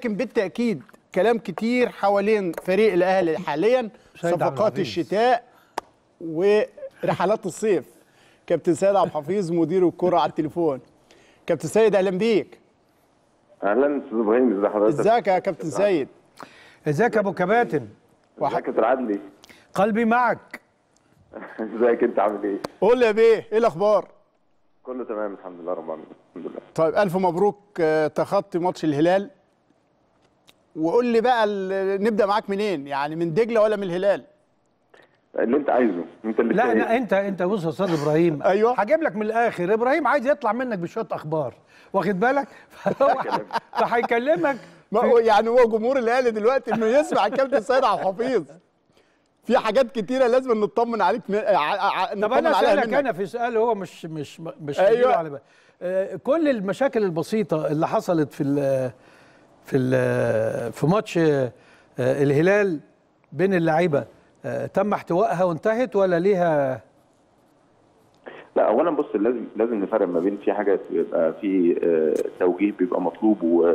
لكن بالتاكيد كلام كتير حوالين فريق الاهلي حاليا سيد عبد صفقات العزيز. الشتاء ورحلات الصيف كابتن سيد عبد الحفيظ مدير الكره على التليفون كابتن سيد اهلا بيك اهلا استاذ ابراهيم ازي حضرتك ازيك يا كابتن سيد ازيك يا ابو كباتن ازيك يا كابتن عدلي قلبي معك ازيك انت عامل ايه قول لي يا بيه ايه الاخبار كله تمام الحمد لله رب العالمين الحمد لله طيب الف مبروك آه، تخطي ماتش الهلال وقول لي بقى ال- نبدا معاك منين يعني من دجله ولا من الهلال اللي انت عايزه انت اللي لا شايف. انا انت انت بص يا استاذ ابراهيم أيوة. هجيب لك من الاخر ابراهيم عايز يطلع منك بشويه اخبار واخد بالك فهو فهيكلمك ما هو يعني هو جمهور الاهلي دلوقتي انه يسمع الكابتن سيد عبد الحفيظ في حاجات كتيره لازم نطمن عليك من... ع... ع... طب نطمن انا عليها اسالك منك. انا في سؤال هو مش مش مش أيوة. هجيله على بال آه، كل المشاكل البسيطه اللي حصلت في ال في ال في ماتش آه، الهلال بين اللعيبه آه، تم احتوائها وانتهت ولا ليها لا اولا بص لازم لازم نفرق ما بين في حاجه بيبقى في آه، توجيه بيبقى مطلوب و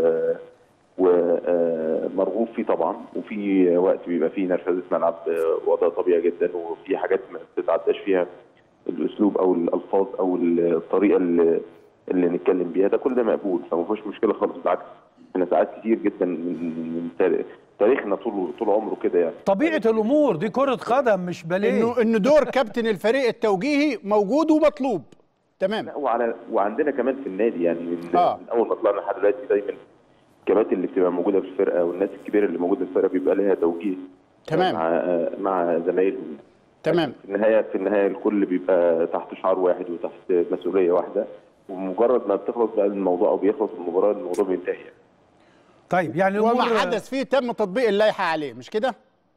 ومرغوب فيه طبعا وفي وقت بيبقى فيه نرفزه ملعب آه، وضع طبيعي جدا وفي حاجات ما بتتعداش فيها الاسلوب او الالفاظ او الطريقه اللي, اللي نتكلم بيها ده كل ده مقبول فما فيهوش مشكله خالص بالعكس احنا ساعات كتير جدا من من تاريخ- تاريخنا طول طول عمره كده يعني طبيعه الامور دي كره قدم مش باليه انه انه دور كابتن الفريق التوجيهي موجود ومطلوب تمام لا وعلى وعندنا كمان في النادي يعني من, آه. من اول ما طلعنا لحد دلوقتي دايما الكباتن اللي بتبقى موجوده في الفرقه والناس الكبيره اللي موجوده في الفرقه بيبقى لها توجيه تمام. مع مع زمايلهم تمام في النهايه في النهايه الكل بيبقى تحت شعار واحد وتحت مسؤوليه واحده ومجرد ما بتخلص بقى الموضوع او بيخلص المباراه الموضوع بينتهي يعني. طيب يعني الامور وما حدث فيه تم تطبيق اللائحه عليه مش كده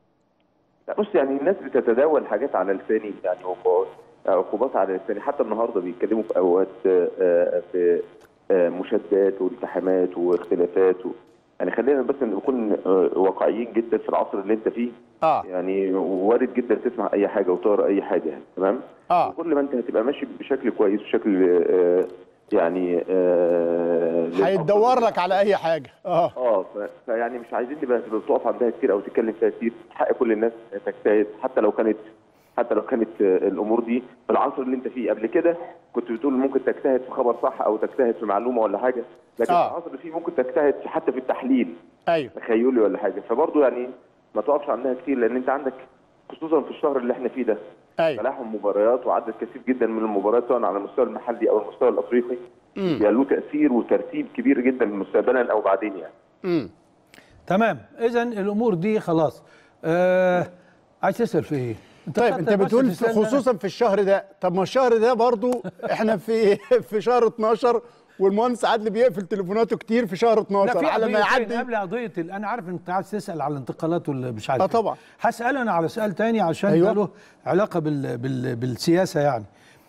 لا بص يعني الناس بتتداول حاجات على لساني يعني عقوبات عقوبات على لساني حتى النهارده بيتكلموا في اوقات آه، في آه، مشادات والتحامات واختلافات و... يعني خلينا بس نكون آه، واقعيين جدا في العصر اللي انت فيه اه يعني وارد جدا تسمع اي حاجه وتقرا اي حاجه يعني تمام اه كل ما انت هتبقى ماشي بشكل كويس بشكل آه، يعني آه، هيتدور لك على اي حاجه اه اه ف- فيعني مش عايزين نبقى تبقى تقف عندها كتير او تتكلم فيها كتير حق كل الناس تجتهد حتى لو كانت حتى لو كانت آه، الامور دي في العصر اللي انت فيه قبل كده كنت بتقول ممكن تجتهد في خبر صح او تجتهد في معلومه ولا حاجه لكن آه. في العصر اللي فيه ممكن تجتهد في- حتى في التحليل ايوه تخيلي ولا حاجه فبرضه يعني ما تقفش عندها كتير لان انت عندك خصوصا في الشهر اللي احنا فيه ده ايوه تلاحم مباريات وعدد كثير جدا من المباريات سواء على المستوى المحلي او المستوى الافريقي مم. بيبقى له تاثير وترتيب كبير جدا مستقبلا او بعدين يعني امم تمام اذا الامور دي خلاص آه عايز تسال في ايه طيب خدت انت بس بتقول في تسألني أنا. خصوصا في الشهر ده طب ما الشهر ده برضو احنا في في شهر 12 والمهندس عادل بيقفل تليفوناته كتير في شهر لا 12 في على ما قضيتين يعدي قبل قضيه ال- انا عارف ان انت عايز تسال على الانتقالات واللي مش عارف آه إيه. طبعا. هسال انا على سؤال تاني عشان أيوة. أيوة. له علاقه بال بال بالسياسه يعني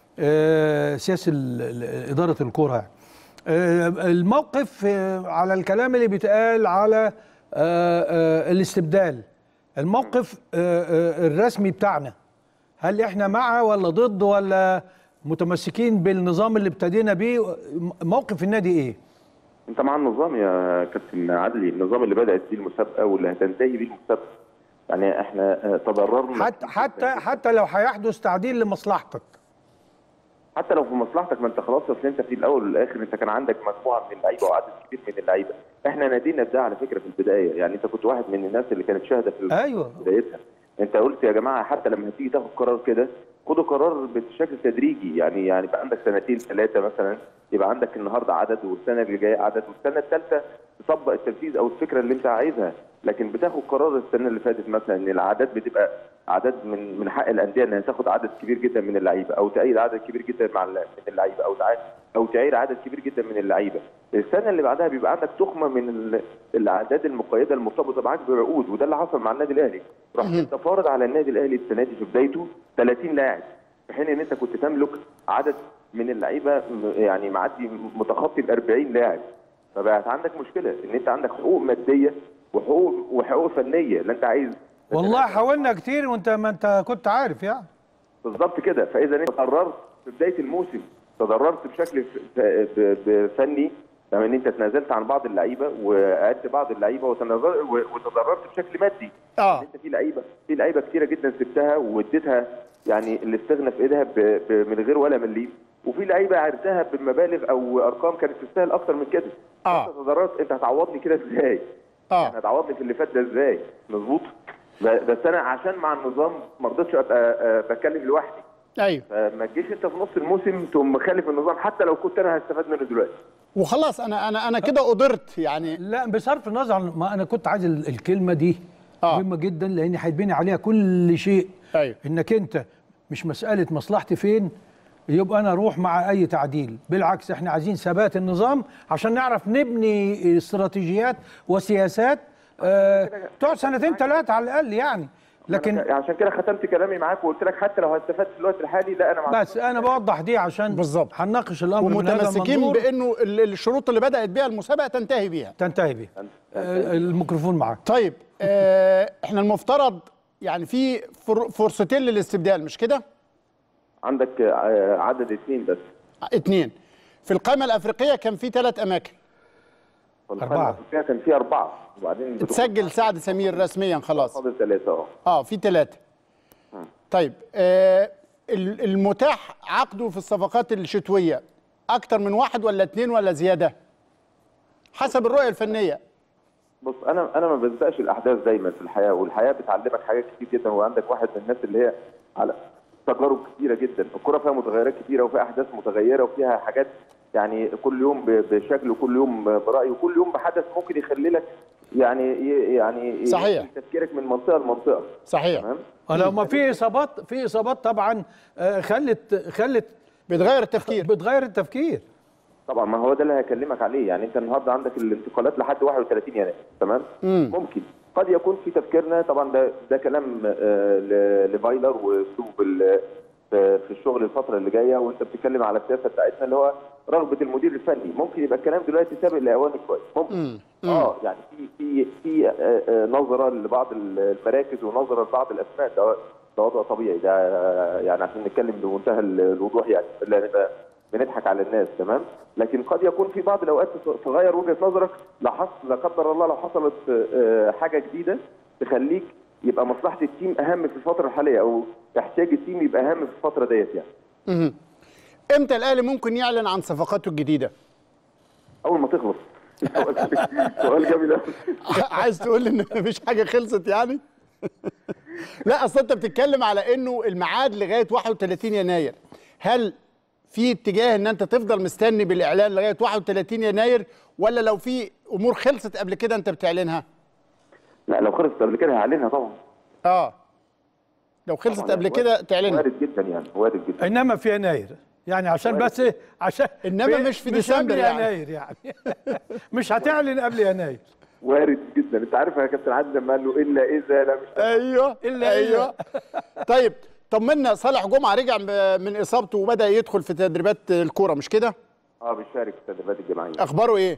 آه سياسه ال- ال- اداره الكره يعني آه الموقف آه على الكلام اللي بيتقال على آه آه الاستبدال الموقف آه آه الرسمي بتاعنا هل احنا مع ولا ضد ولا متمسكين بالنظام اللي ابتدينا بيه موقف النادي ايه انت مع النظام يا كابتن عدلي النظام اللي بدات بيه المسابقه واللي هتنتهي بيه المسابقه يعني احنا آه، تضررنا حتى حتى حتى لو هيحدث تعديل لمصلحتك حتى لو في مصلحتك ما انت خلاص اصل انت في الاول والاخر انت كان عندك مجموعه من اللعيبه وعدد كبير من اللعيبه احنا نادينا بده على فكره في البدايه يعني انت كنت واحد من الناس اللي كانت شاهده في ايوه بدايتها انت قلت يا جماعه حتى لما هتيجي تاخد قرار كده خدوا قرار بشكل تدريجي يعني يعني يبقى عندك سنتين ثلاثه مثلا يبقى عندك النهارده عدد والسنه اللي جايه عدد والسنه الثالثه تطبق التنفيذ او الفكره اللي انت عايزها لكن بتاخد قرار السنه اللي فاتت مثلا ان الاعداد بتبقى اعداد من من حق الانديه انها تاخد عدد كبير جدا من اللعيبه او تأيد عدد كبير جدا مع الل- من اللعيبه او تعاد او تعير عدد كبير جدا من اللعيبه السنه اللي بعدها بيبقى عندك تخمه من ال- الاعداد المقيده المرتبطه معاك بعقود وده اللي حصل مع النادي الاهلي رحت انت فارض على النادي الاهلي السنه دي في بدايته 30 لاعب في حين ان انت كنت تملك عدد من اللعيبه م- يعني معدي متخطي ال 40 لاعب فبقت عندك مشكله ان انت عندك حقوق ماديه وحقوق وحقوق فنيه اللي انت عايز والله حاولنا كتير وانت ما انت كنت عارف يعني بالظبط كده فاذا انت تضررت في بدايه الموسم تضررت بشكل ف- ف- ب- ب- فني تمام ان انت تنازلت عن بعض اللعيبه وقعدت بعض اللعيبه وتنازل- و- وتضررت بشكل مادي اه انت في لعيبه في لعيبه كتيره جدا سبتها واديتها يعني الاستغنى في ايدها ب... ب... من غير ولا مليم وفي لعيبه عرفتها بمبالغ او ارقام كانت تستاهل اكتر من كده آه. انت تضررت انت هتعوضني كده ازاي؟ اه يعني هتعوضني في اللي فات ده ازاي؟ مظبوط ب- بس انا عشان مع النظام ما رضيتش ابقى آه، بتكلم لوحدي ايوه فما تجيش انت في نص الموسم تقوم مخالف النظام حتى لو كنت انا هستفاد منه دلوقتي وخلاص انا انا انا كده قدرت يعني لا بصرف النظر عن ما انا كنت عايز ال- الكلمه دي آه. مهمه جدا لان هيتبني عليها كل شيء أيوة. انك انت مش مساله مصلحتي فين يبقى انا اروح مع اي تعديل بالعكس احنا عايزين ثبات النظام عشان نعرف نبني استراتيجيات وسياسات آه، تقعد سنتين ثلاثه على الاقل يعني لكن أنا عشان كده ختمت كلامي معاك وقلت لك حتى لو هستفاد في الوقت الحالي لا انا مع بس انا بوضح دي عشان بالظبط. هنناقش الامر من هذا ومتمسكين المنظور بانه ال- الشروط اللي بدات بيها المسابقه تنتهي بيها تنتهي بيه آه، الميكروفون معاك طيب آه احنا المفترض يعني في فر- فرصتين للاستبدال مش كده؟ عندك آه، عدد اثنين بس اتنين في القائمه الافريقيه كان في ثلاث اماكن أربعة. فيها كان في اربعه وبعدين اتسجل سعد سمير رسميا خلاص فاضل ثلاثه اه اه في ثلاثه طيب آه ال- المتاح عقده في الصفقات الشتويه اكتر من واحد ولا اتنين ولا زياده حسب الرؤيه الفنيه بص انا انا ما بنساش الاحداث دايما في الحياه والحياه بتعلمك حاجات كتير جدا وعندك واحد من الناس اللي هي على تجارب كتيره جدا الكره فيها متغيرات كتيره وفيها احداث متغيره وفيها حاجات يعني كل يوم ب- بشكل وكل يوم براي وكل يوم بحدث ممكن يخلي لك يعني ي- يعني صحيح. ينقل تفكيرك من منطقه لمنطقه صحيح تمام لو ما في اصابات في اصابات طبعا آه، خلت خلت بتغير التفكير بتغير التفكير طبعا ما هو ده اللي هكلمك عليه يعني انت النهارده عندك الانتقالات لحد 31 يناير تمام مم. ممكن قد يكون في تفكيرنا طبعا ده ده كلام آه، ل- لفايلر واسلوب ال- في في الشغل الفتره اللي جايه وانت بتتكلم على السياسه بتاعتنا اللي هو رغبه المدير الفني ممكن يبقى الكلام دلوقتي سابق لاوانه شويه ممكن اه يعني في في في آه، آه، نظره لبعض المراكز ونظره لبعض الاسماء ده ده وضع طبيعي ده آه، يعني عشان نتكلم بمنتهى الوضوح يعني لا نبقى بنضحك على الناس تمام لكن قد يكون في بعض الاوقات تغير وجهه نظرك لا حص- لا قدر الله لو حصلت آه، حاجه جديده تخليك يبقى مصلحه التيم اهم في الفتره الحاليه او احتياج التيم يبقى اهم في الفتره ديت يعني مهم. امتى الاهلي ممكن يعلن عن صفقاته الجديده اول ما تخلص سؤال جميل أوي. عايز تقول ان مفيش حاجه خلصت يعني لا اصل انت بتتكلم على انه الميعاد لغايه 31 يناير هل في اتجاه ان انت تفضل مستني بالاعلان لغايه 31 يناير ولا لو في امور خلصت قبل كده انت بتعلنها لا لو خلصت قبل كده هعلنها طبعا اه لو خلصت طبعاً قبل وارد- كده تعلنها وارد جدا يعني وارد جدا انما في يناير يعني عشان بس إيه؟ عشان إنما مش في ديسمبر قبل يعني. يناير يعني مش هتعلن قبل يناير وارد جدا انت عارف يا كابتن عادل لما قال له الا اذا لا مش ايوه إلا ايوه طيب طمنا صالح جمعه رجع ب- من اصابته وبدا يدخل في تدريبات الكوره مش كده اه بيشارك في التدريبات الجماعيه اخباره ايه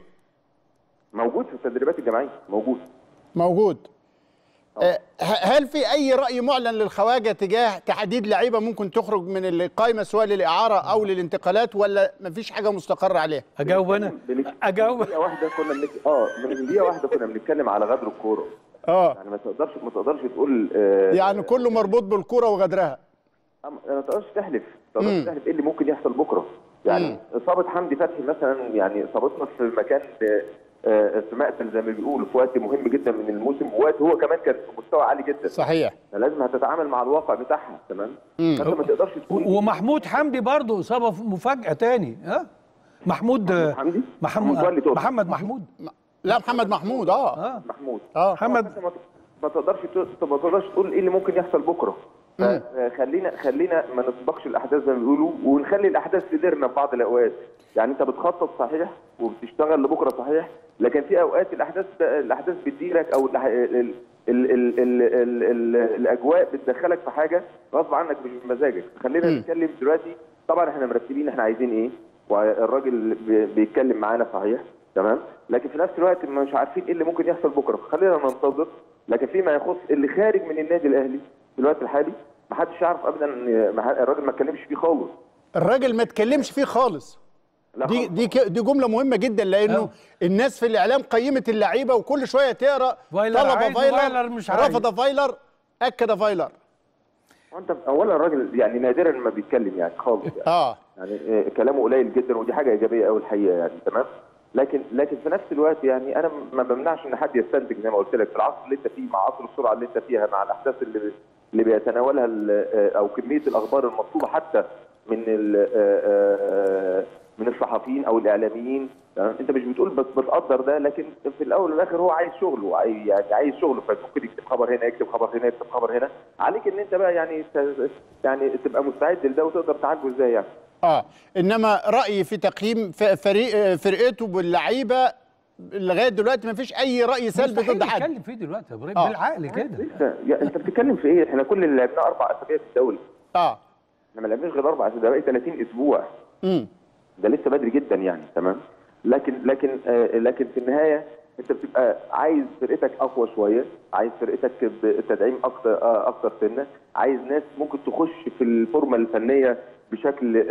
موجود في التدريبات الجماعيه موجود موجود آه، ه- هل في اي راي معلن للخواجه تجاه تحديد لعيبه ممكن تخرج من القائمه سواء للاعاره او للانتقالات ولا مفيش حاجه مستقره عليها اجاوب انا بنك- اجاوب دقيقه واحده كنا بنك... اه من دقيقه واحده كنا بنتكلم على غدر الكوره اه يعني ما تقدرش ما تقدرش تقول آه يعني كله مربوط بالكوره وغدرها أم- ما تقدرش تحلف ما تقدرش تحلف ايه اللي ممكن يحصل بكره يعني اصابه حمدي فتحي مثلا يعني اصابتنا في مكان آه، آه، في مقتل زي ما بيقولوا في وقت مهم جدا من الموسم ووقت هو كمان كان في مستوى عالي جدا صحيح فلازم هتتعامل مع الواقع بتاعها تمام فانت ما تقدرش تقول ومحمود حمدي برضه اصابه مفاجاه تاني ها محمود حمدي؟ محمود محمود ولا تقصد؟ محمد محمود لا محمد محمود اه اه محمود اه محمد انت ما- ما تقدرش ت- ما تقدرش تقول ايه اللي ممكن يحصل بكره فخلينا خلينا ما نسبقش الاحداث زي ما بيقولوا ونخلي الاحداث تديرنا في بعض الاوقات يعني انت بتخطط صحيح وبتشتغل لبكره صحيح لكن في اوقات الاحداث الاحداث بتديرك او الأح- ال ال ال ال ال ال ال الاجواء بتدخلك في حاجه غصب عنك مش بمزاجك خلينا نتكلم دلوقتي طبعا احنا مرتبين احنا عايزين ايه والراجل بي- بيتكلم معانا صحيح تمام لكن في نفس الوقت مش عارفين ايه اللي ممكن يحصل بكره خلينا ننتظر لكن فيما يخص اللي خارج من النادي الاهلي في الوقت الحالي ما حدش يعرف ابدا ما ح- الراجل ما اتكلمش فيه خالص الراجل ما اتكلمش فيه خالص لا دي خالص. دي ك- دي جمله مهمه جدا لانه أه. الناس في الاعلام قيمت اللعيبه وكل شويه تقرا فايلر طلب عايز فايلر, وفايلر مش عايز. رفض فايلر اكد فايلر وانت اولا الراجل يعني نادرا ما بيتكلم يعني خالص يعني. اه يعني آه، كلامه قليل جدا ودي حاجه ايجابيه قوي الحقيقه يعني تمام لكن لكن في نفس الوقت يعني انا ما بمنعش ان حد يستنتج زي ما قلت لك في العصر اللي انت فيه مع عصر السرعه اللي انت فيها مع الاحداث اللي اللي بيتناولها ال- آه، او كميه الاخبار المطلوبه حتى من ال- آه، آه، من الصحفيين او الاعلاميين تمام؟ انت مش بتقول بس بتقدر ده لكن في الاول والاخر هو عايز شغله عايز يعني عايز شغله فممكن يكتب خبر هنا يكتب خبر هنا يكتب خبر هنا عليك ان انت بقى يعني ت- يعني تبقى مستعد لده وتقدر تعالجه ازاي يعني اه انما رايي في تقييم ف- فريق فرقته باللعيبه لغايه دلوقتي ما فيش اي راي سلبي مستحيل ضد حد نتكلم فيه دلوقتي يا ابراهيم آه. بالعقل كده لسه يا انت بتتكلم في ايه؟ احنا كل اللي لعبناه اربع اسابيع في الدوري اه احنا ما لعبناش غير اربع اسابيع ده بقى 30 اسبوع امم ده لسه بدري جدا يعني تمام لكن لكن آه لكن في النهايه انت بتبقى عايز فرقتك اقوى شويه عايز فرقتك بتدعيم اكتر آه اكتر سنه عايز ناس ممكن تخش في الفورمه الفنيه بشكل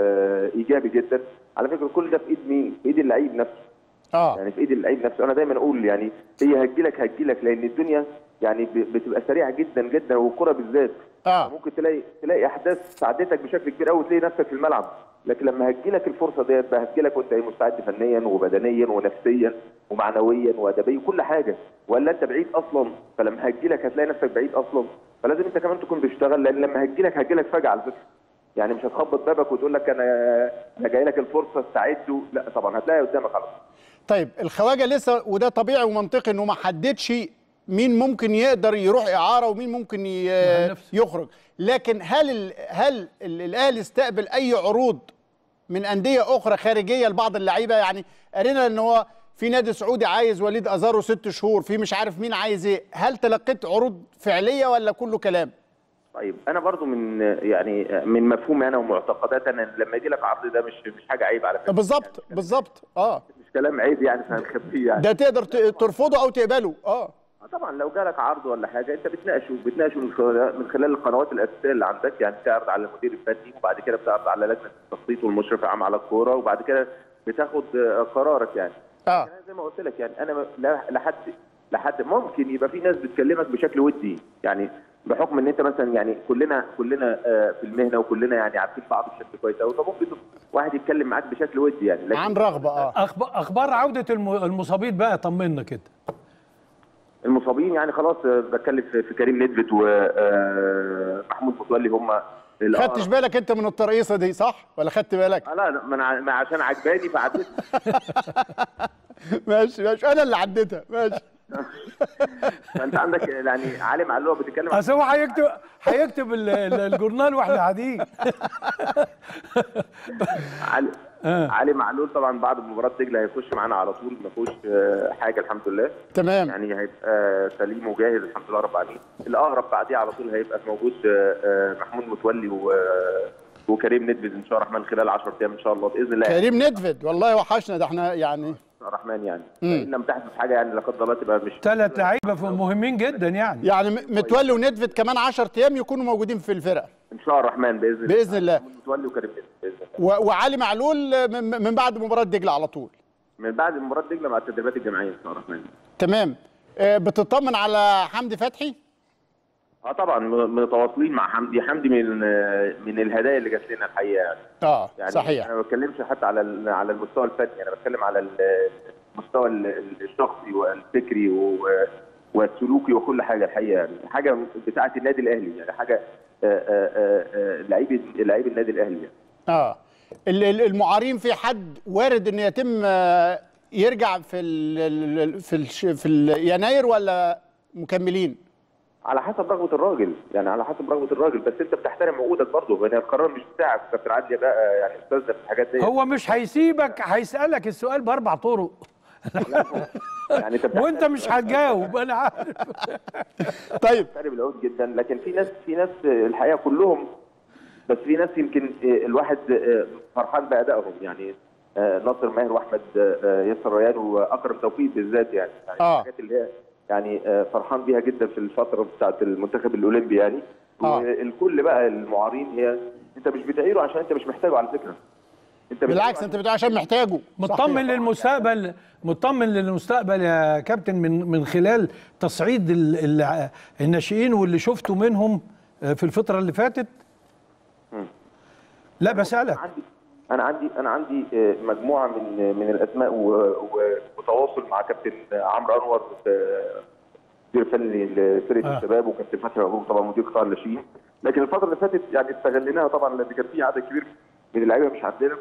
آه ايجابي جدا على فكره كل ده في ايد مين؟ في ايد اللعيب نفسه اه يعني في ايد اللعيب نفسه انا دايما اقول يعني هي هتجيلك هتجيلك لان الدنيا يعني ب- بتبقى سريعه جدا جدا والكره بالذات اه ممكن تلاقي تلاقي احداث ساعدتك بشكل كبير قوي تلاقي نفسك في الملعب لكن لما هتجيلك الفرصه ديت بقى هتجيلك وانت إيه مستعد فنيا وبدنيا ونفسيا ومعنويا وادبيا وكل حاجه ولا انت بعيد اصلا فلما هتجيلك هتلاقي نفسك بعيد اصلا فلازم انت كمان تكون بتشتغل لان لما هتجيلك هتجيلك فجاه على فكره يعني مش هتخبط بابك وتقول لك انا انا جاي لك الفرصه استعد لا طبعا هتلاقيها قدامك على طول طيب الخواجه لسه وده طبيعي ومنطقي انه ما حددش مين ممكن يقدر يروح اعاره ومين ممكن ي- مع نفسه. يخرج لكن هل ال هل ال- الاهلي استقبل اي عروض من انديه اخرى خارجيه لبعض اللعيبه يعني قرينا ان هو في نادي سعودي عايز وليد ازارو ست شهور في مش عارف مين عايز ايه هل تلقيت عروض فعليه ولا كله كلام طيب انا برضو من يعني من مفهومي انا ومعتقدات انا لما يجي لك عرض ده مش مش حاجه عيب على فكره بالظبط بالظبط اه مش كلام عيب يعني فهنخبيه يعني ده تقدر ت- ترفضه او تقبله اه آه طبعا لو جالك عرض ولا حاجه انت بتناقشه بتناقشه من خلال من خلال القنوات الاساسيه اللي عندك يعني بتعرض على المدير الفني وبعد كده بتعرض على لجنه التخطيط والمشرف العام على الكوره وبعد كده بتاخد آه، قرارك يعني اه انا زي ما قلت لك يعني انا لا- لحد لحد ممكن يبقى في ناس بتكلمك بشكل ودي يعني بحكم ان انت مثلا يعني كلنا كلنا آه، في المهنه وكلنا يعني عارفين بعض بشكل كويس قوي فممكن واحد يتكلم معاك بشكل ودي يعني لكن عن رغبه اه أخبار, اخبار عوده الم- المصابين بقى طمنا كده المصابين يعني خلاص آه، بتكلم في في كريم ندفت ومحمود متولي هم الأقرب. خدتش بالك انت من الترقيصه دي صح ولا خدت بالك آه لا لا ما انا ما عشان عجباني فعديت ماشي ماشي انا اللي عديتها ماشي فانت عندك يعني علي معلوه بتتكلم عن اصل هو هيكتب هيكتب ال- ال- الجورنال واحنا قاعدين علي علي معلول طبعا بعد مباراه دجله هيخش معانا على طول ما فيهوش آه، حاجه الحمد لله تمام يعني هيبقى سليم وجاهز الحمد لله رب العالمين الاقرب بعديه على طول هيبقى موجود آه، آه، محمود متولي و- وكريم ندفد ان شاء الله الرحمن خلال 10 ايام ان شاء الله باذن الله كريم ندفد والله وحشنا ده احنا يعني ان شاء الله الرحمن يعني ان لم تحدث حاجه يعني لا قدر الله تبقى مش ثلاث لعيبه ف- مهمين جدا يعني يعني م- متولي وندفد كمان 10 ايام يكونوا موجودين في الفرقه ان شاء الله الرحمن باذن الله بإذن الله. محمود متولي وكريم ندفد باذن الله و- وعلي معلول من من بعد مباراه دجله على طول من بعد مباراه دجله مع التدريبات الجماعيه ان شاء الله الرحمن تمام آه، بتطمن على حمدي فتحي اه طبعا م- متواصلين مع حمدي حمدي من آه، من الهدايا اللي جات لنا الحقيقه يعني اه يعني صحيح انا ما بتكلمش حتى على ال- على المستوى الفني انا بتكلم على ال- المستوى ال- الشخصي والفكري و- والسلوكي وكل حاجه الحقيقه يعني حاجه بتاعه النادي الاهلي يعني حاجه آه، آه، آه، آه، لعيب لعيب النادي الاهلي يعني. اه ال- ال- المعارين في حد وارد ان يتم آه، يرجع في ال ال- في الش- في ال- يناير ولا مكملين على حسب رغبه الراجل يعني على حسب رغبه الراجل بس انت بتحترم عقودك برضه يعني القرار مش بتاعك كابتن عادل بقى يعني استاذنا في الحاجات دي هو مش هيسيبك هيسالك السؤال باربع طرق يعني انت بتحترم- وانت مش هتجاوب انا عارف طيب بحترم العود جدا لكن في ناس في ناس الحقيقه كلهم بس في ناس يمكن الواحد فرحان بادائهم يعني ناصر ماهر واحمد ياسر ريان واكرم توفيق بالذات يعني, يعني آه. الحاجات اللي هي يعني فرحان بيها جدا في الفتره بتاعه المنتخب الاولمبي يعني آه. والكل بقى المعارين هي انت مش بتعيره عشان انت مش محتاجه على فكره انت بالعكس انت بتقول عشان محتاجه مطمن صحيح. للمستقبل مطمن للمستقبل يا كابتن من من خلال تصعيد ال- ال- الناشئين واللي شفته منهم في الفتره اللي فاتت لا بسالك عندي انا عندي انا عندي آه، مجموعه من من الاسماء و- و- وتواصل مع كابتن عمرو انور آه، مدير فني لفرقه آه. الشباب وكابتن فتحي مبروك طبعا مدير قطاع الناشئين لكن الفتره اللي فاتت يعني استغليناها طبعا لان كان في عدد كبير من اللعيبه مش عندنا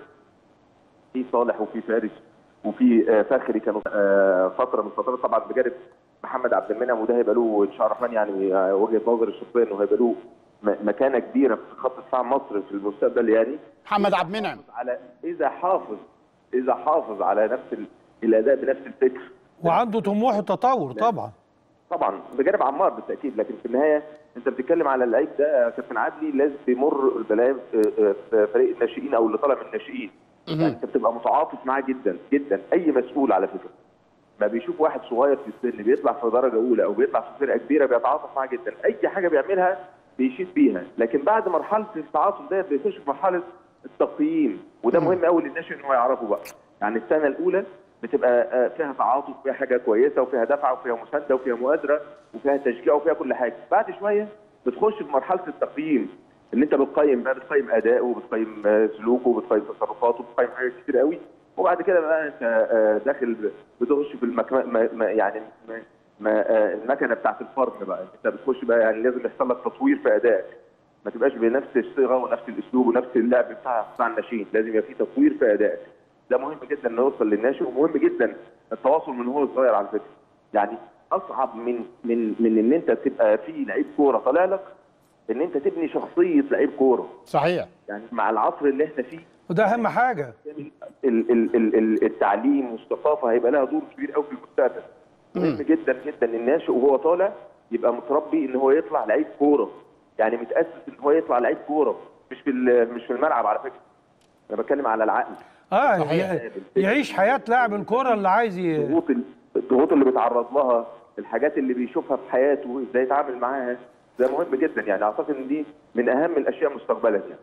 في صالح وفي فارس وفي آه، فخري كانوا آه، فتره من الفترات طبعا بجانب محمد عبد المنعم وده هيبقى له ان شاء الله الرحمن يعني آه، وجهه نظر الشخصيه انه هيبقى له م- مكانه كبيره في خط دفاع مصر في المستقبل يعني محمد عبد المنعم على اذا حافظ اذا حافظ على نفس ال- الاداء بنفس الفكر وعنده طموح وتطور طبعا طبعا بجانب عمار بالتاكيد لكن في النهايه انت بتتكلم على اللعيب ده يا كابتن عدلي لازم بيمر البلايا في في فريق الناشئين او اللي طالع من الناشئين يعني انت بتبقى متعاطف معاه جدا جدا اي مسؤول على فكره ما بيشوف واحد صغير في السن بيطلع في درجه اولى او بيطلع في فرقه كبيره بيتعاطف معاه جدا اي حاجه بيعملها بيشيد بيها لكن بعد مرحله التعاطف ديت بيخش في مرحله التقييم وده مهم قوي للناشئ ان هو يعرفه بقى يعني السنه الاولى بتبقى آه، فيها تعاطف وفيها حاجه كويسه وفيها دفعه وفيها مسانده وفيها مؤازره وفيها تشجيع وفيها كل حاجه بعد شويه بتخش في مرحله التقييم اللي انت بتقيم بقى بتقيم اداؤه وبتقيم آه، سلوكه وبتقيم تصرفاته وبتقيم حاجات كتير قوي وبعد كده بقى انت آه، داخل ب- بتخش في المك... ما... ما... يعني ما... ما... آه، المكنه بتاعت الفرن بقى انت بتخش بقى يعني لازم يحصل لك تطوير في ادائك ما تبقاش بنفس الصيغه ونفس الاسلوب ونفس اللعب بتاع بتاع الناشئين لازم يبقى في تطوير في ادائك ده مهم جدا انه يوصل للناشئ ومهم جدا التواصل من هو صغير على فكره يعني اصعب من من من ان انت تبقى في لعيب كوره طالع لك ان انت تبني شخصيه لعيب كوره صحيح يعني مع العصر اللي احنا فيه وده اهم حاجه ال- ال- ال- ال- التعليم والثقافه هيبقى لها دور كبير قوي في المستقبل مهم جدا جدا الناشئ وهو طالع يبقى متربي ان هو يطلع لعيب كوره يعني متاسس ان هو يطلع لعيب كوره مش في ال- مش في الملعب على فكره انا بتكلم على العقل اه صحيح. ي- يعيش حياه لاعب الكره اللي عايز ي... الضغوط ال- الضغوط اللي بيتعرض لها الحاجات اللي بيشوفها في حياته ازاي يتعامل معاها ده مهم جدا يعني اعتقد ان دي من اهم الاشياء مستقبلا يعني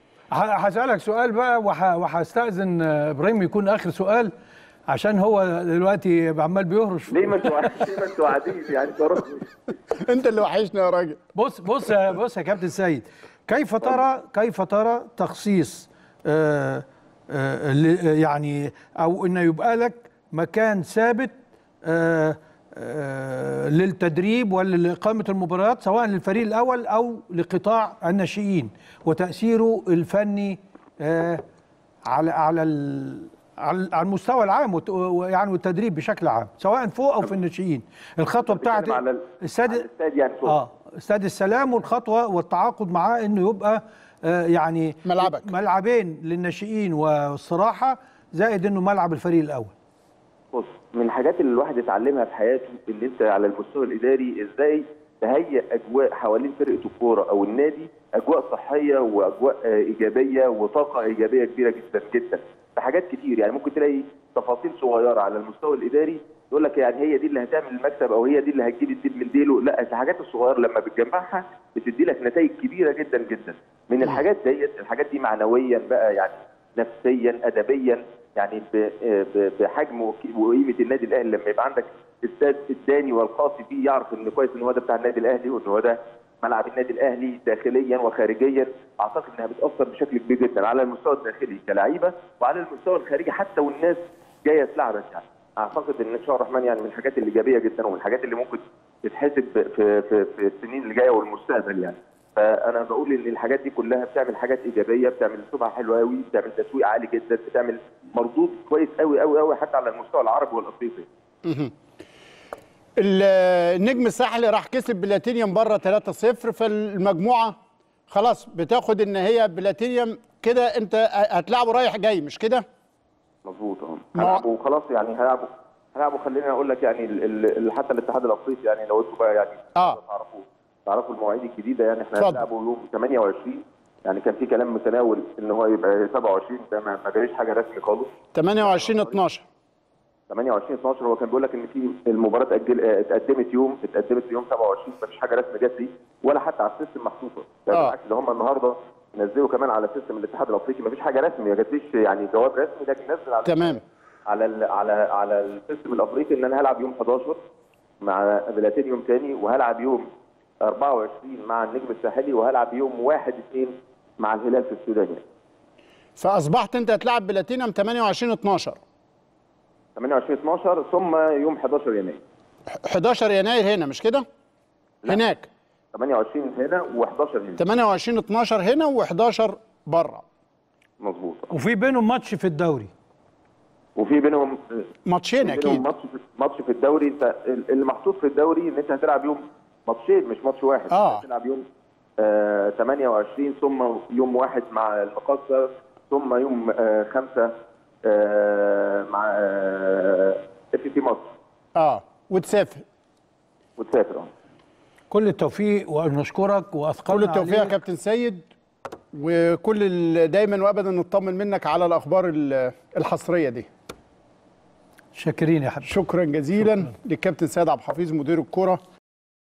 ه- هسألك سؤال بقى وه- وهستأذن آه، ابراهيم يكون اخر سؤال عشان هو دلوقتي عمال بيهرش ليه ما انتوا ليه ما انتوا قاعدين يعني ترى انت اللي وحشنا يا راجل بص بص يا بص يا كابتن سيد كيف ترى كيف ترى تخصيص آه آه ل- يعني او انه يبقى لك مكان ثابت آه آه للتدريب ولإقامة المباريات سواء للفريق الأول أو لقطاع الناشئين وتأثيره الفني آه على على ال- على على المستوى العام وت- ويعني والتدريب بشكل عام سواء فوق أو في الناشئين الخطوة بتاعت بتتكلم على ال- السادس على الاستاد يعني فوق. اه استاد السلام والخطوه والتعاقد معاه انه يبقى آه يعني ملعبك. ملعبين للناشئين والصراحه زائد انه ملعب الفريق الاول بص من الحاجات اللي الواحد يتعلمها في حياته ان انت على المستوى الاداري ازاي تهيئ اجواء حوالين فرقه الكوره او النادي اجواء صحيه واجواء آه، ايجابيه وطاقه ايجابيه كبيره جدا جدا في حاجات كتير يعني ممكن تلاقي تفاصيل صغيره على المستوى الاداري يقول لك يعني هي دي اللي هتعمل المكسب او هي دي اللي هتجيب الديل من ديله لا الحاجات الصغيره لما بتجمعها بتدي لك نتائج كبيره جدا جدا من الحاجات ديت الحاجات دي معنويا بقى يعني نفسيا ادبيا يعني ب- ب- بحجم وك- وقيمه النادي الاهلي لما يبقى عندك استاد الداني والقاسي فيه يعرف ان كويس ان هو ده بتاع النادي الاهلي وان هو ده ملعب النادي الاهلي داخليا وخارجيا اعتقد انها بتاثر بشكل كبير جدا على المستوى الداخلي كلعيبه وعلى المستوى الخارجي حتى والناس جايه تلعبك يعني اعتقد ان ان شاء الله الرحمن يعني من الحاجات الايجابيه جدا ومن الحاجات اللي ممكن تتحسب في في في السنين اللي جايه والمستقبل يعني فانا بقول ان الحاجات دي كلها بتعمل حاجات ايجابيه بتعمل سمعه حلوه قوي بتعمل تسويق عالي جدا بتعمل مردود كويس قوي قوي قوي حتى على المستوى العربي والافريقي ال- النجم الساحلي راح كسب بلاتينيوم بره 3-0 فالمجموعه خلاص بتاخد ان هي بلاتينيوم كده انت هتلعبه رايح جاي مش كده؟ مظبوط اه ما- هيلعبوا خلاص يعني هيلعبوا هيلعبوا خليني اقول لك يعني ال- ال- حتى الاتحاد الافريقي يعني لو انتوا بقى يعني آه. تعرفوا تعرفوا المواعيد الجديده يعني احنا اتفضل. هنلعبوا يوم 28 يعني كان في كلام متناول ان هو يبقى 27 ده ما ما جاليش حاجه رسمي خالص 28 12 28 12 هو كان بيقول لك ان في المباراه اتأجل اه، اتقدمت يوم اتقدمت يوم 27 مفيش حاجه رسمي جت لي ولا حتى على السيستم محطوطه ده آه. بالعكس ده هم النهارده نزلوا كمان على سيستم الاتحاد الافريقي مفيش حاجه رسمي ما جاتليش يعني جواب رسمي لكن نزل على تمام على ال على على السيستم الافريقي ان انا هلعب يوم 11 مع بلاتينيوم تاني وهلعب يوم 24 مع النجم الساحلي وهلعب يوم 1 2 مع الهلال في السودان يعني. فاصبحت انت هتلعب بلاتينيوم 28 12 28 12 ثم يوم 11 يناير 11 يناير هنا مش كده؟ هناك 28 هنا و11 هنا 28 12 هنا و11 بره مظبوط وفي بينهم ماتش في الدوري وفي بينهم ماتشين بينهم اكيد ماتش في ماتش في الدوري انت اللي محطوط في الدوري ان انت هتلعب يوم ماتشين مش ماتش واحد آه. هتلعب يوم آه 28 ثم يوم واحد مع المقصه ثم يوم آه 5 آه مع اف سي مصر اه وتسافر وتسافر اه كل التوفيق ونشكرك واثقلنا كل التوفيق يا عليك. كابتن سيد وكل ال- دايما وابدا نطمن منك على الاخبار ال- الحصريه دي شاكرين يا حبيبي شكرا جزيلا للكابتن سيد عبد الحفيظ مدير الكره